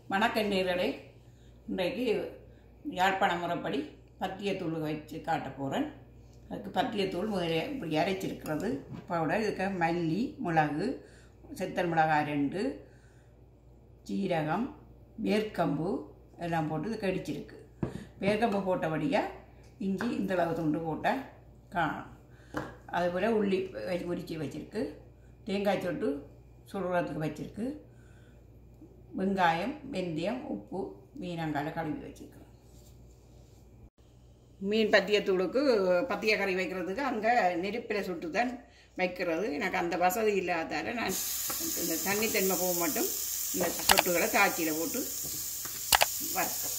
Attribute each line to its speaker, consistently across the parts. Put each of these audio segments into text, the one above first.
Speaker 1: வணக்கம் நேர்களே இன்றைக்கு யாழ்ப்பாண முறைப்படி பத்தியத்தூள் வச்சு காட்ட போகிறேன் அதுக்கு பத்தியத்தூள் முதல்ல இப்படி அரைச்சிருக்கிறது பவுடர் இதுக்கு மல்லி மிளகு செத்தல் மிளகாய் ரெண்டு சீரகம் வேர்க்கம்பு எல்லாம் போட்டு இது கடிச்சிருக்கு வேர்க்கம்பு போட்டபடியாக இஞ்சி இந்த அளவு துண்டு போட்டால் காணும் அதுபோல் உள்ளி வ- உரிச்சு வச்சிருக்கு தேங்காய் சொட்டு சுடுறதுக்கு வச்சிருக்கு வெங்காயம் வெந்தயம் உப்பு மீனங்கால கழுவி வச்சிருக்கு மீன் பத்தியத்தூளுக்கு பத்திய கறி வைக்கிறதுக்கு அங்கே நெருப்பில் சுட்டு தான் வைக்கிறது எனக்கு அந்த வசதி இல்லாதால நான் இந்த தண்ணி தன்மை போக மட்டும் இந்த சொட்டுகளை தாச்சியில் போட்டு வறுக்கிறேன்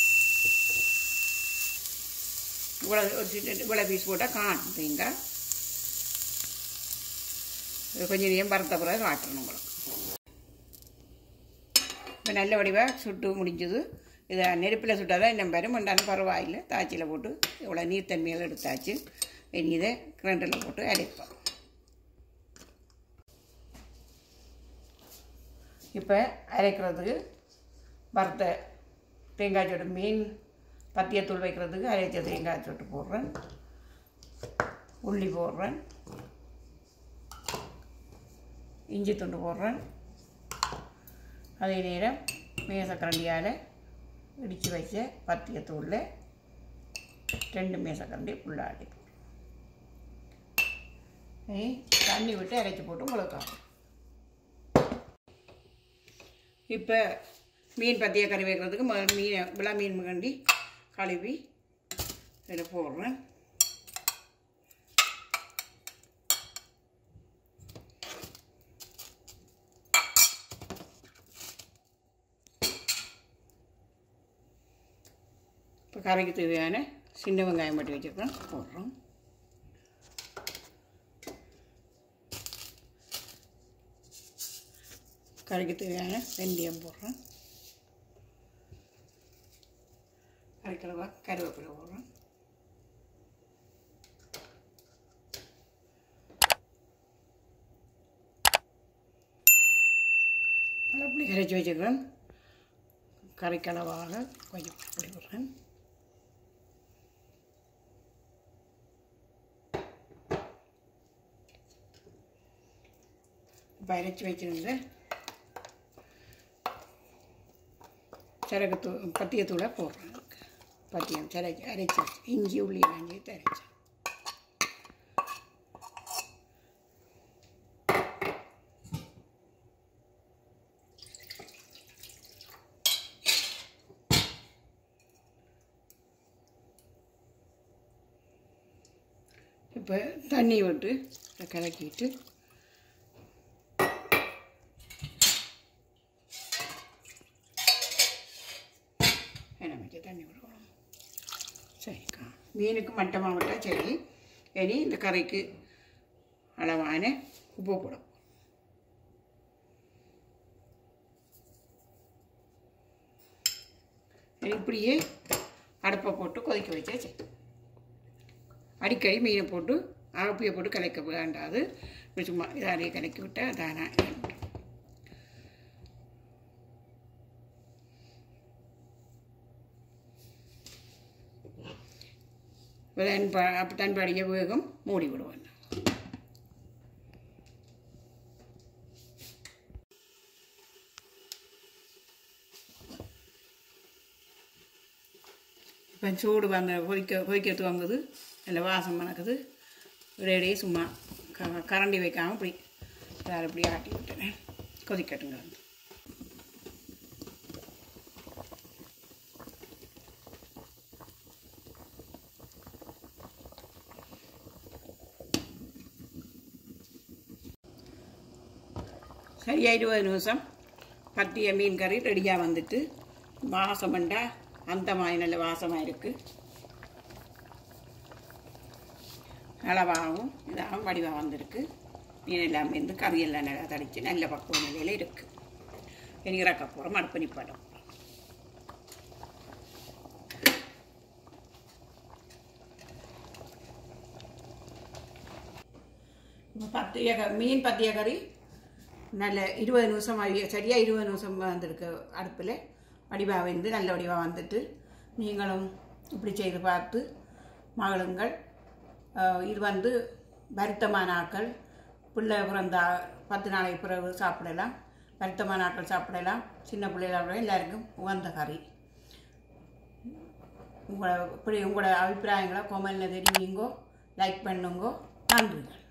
Speaker 1: இவ்வளோ ஒரு சின்ன இவ்வளோ பீஸ் போட்டால் காணும் தேங்காய் இது கொஞ்சம் நேரம் வறுத்த பிறகு காட்டுறேன் உங்களுக்கு இப்போ நல்ல வடிவாக சுட்டு முடிஞ்சது இதை நெருப்பில் சுட்டால் தான் இன்னும் வரும் மண்டாலும் பரவாயில்லை தாச்சியில் போட்டு இவ்வளோ நீர்த்தன்மையாக எடுத்தாச்சு இனி இதை கிரைண்டரில் போட்டு அரைப்போம் இப்போ அரைக்கிறதுக்கு வறுத்த தேங்காய் சொட்டு மீன் பத்தியத்தூள் வைக்கிறதுக்கு அரைச்ச தேங்காய் சொட்டு போடுறேன் உள்ளி போடுறேன் இஞ்சி துண்டு போடுறேன் அதே நேரம் மேசக்கரண்டியால் இடித்து வச்ச பத்தியத்தூளில் ரெண்டு மேசக்கரண்டி புல்லாடி தண்ணி விட்டு இறைச்சி போட்டு முழுக்காகும் இப்போ மீன் பத்திய கறி வைக்கிறதுக்கு முதல்ல மீனை விழா மீன் கண்டி கழுவி இதில் போடுறேன் இப்போ கறிக்கு தேவையான சின்ன வெங்காயம் மட்டும் வச்சுருக்கோம் போடுறோம் கறிக்கு தேவையான வெந்தயம் போடுறோம் அரைக்கிழவா கருவேப்பிலை போடுறோம் அப்படி கரைச்சி வச்சுக்கிறேன் கறிக்களவாக கொஞ்சம் அப்படி விடுறேன் இப்போ அரைச்சி வச்சிருந்த சரகு தூ பத்தியத்தூளை போடுறேன் பத்தியம் சரக்கு அரைச்சி வச்சு. இஞ்சி உள்ளி எல்லாம் சேர்த்து அரைச்சி இப்போ தண்ணி விட்டு இதை கலக்கிட்டு என்ன வச்சு தண்ணி விடுவோம் சரிக்கா மீனுக்கு மட்டமாக விட்டால் சரி இனி இந்த கறிக்கு அளவான உப்பு போடும் இனி இப்படியே அடுப்பை போட்டு கொதிக்க வச்சா சரி அடிக்கடி மீனை போட்டு அகப்பியை போட்டு கலக்க வேண்டாது இப்படி சும்மா இதாரியை கலக்கி விட்டால் தானே தன் ப தன் படிய வேகம் மூடி விடுவேன் இப்போ சூடு வந்த கொதிக்க கொதிக்க துவங்குது நல்ல வாசம் மணக்குது இடையிடையே சும்மா க கரண்டி வைக்காமல் இப்படி வேறு இப்படி ஆட்டி விட்டுறேன் கொதிக்கட்டுங்க சரியாக இருபது நிமிஷம் பத்திய மீன் கறி ரெடியாக வந்துட்டு வாசமண்டா அந்த மாதிரி நல்ல வாசமாக இருக்குது அளவாகவும் இதாகவும் வடிவாக வந்திருக்கு மீன் எல்லாம் வந்து கறியெல்லாம் நல்லா தடிச்சு நல்ல பக்குவ நிலையில் இருக்குது இனி இறக்க போகிறோம் அடுப்பு நிப்பாடும் இப்போ பத்திய க- மீன் பத்திய கறி நல்ல இருபது நிமிஷம் ஆகி சரியாக இருபது நிமிஷம் வந்திருக்கு அடுப்பில் வடிவாக வந்து நல்ல வடிவாக வந்துட்டு நீங்களும் இப்படி செய்து பார்த்து மகளுங்கள் அஹ் இது வந்து வருத்தமான ஆட்கள் பிள்ளை பிறந்த பத்து நாளைக்கு பிறகு சாப்பிடலாம் வருத்தமான ஆட்கள் சாப்பிடலாம் சின்ன பிள்ளைகளோட எல்லாருக்கும் உகந்த கறி உங்களை இப்படி உங்களோட அபிப்பிராயங்களை கொமெண்டில் தெரிவிங்கோ லைக் பண்ணுங்கோ நன்றிகள்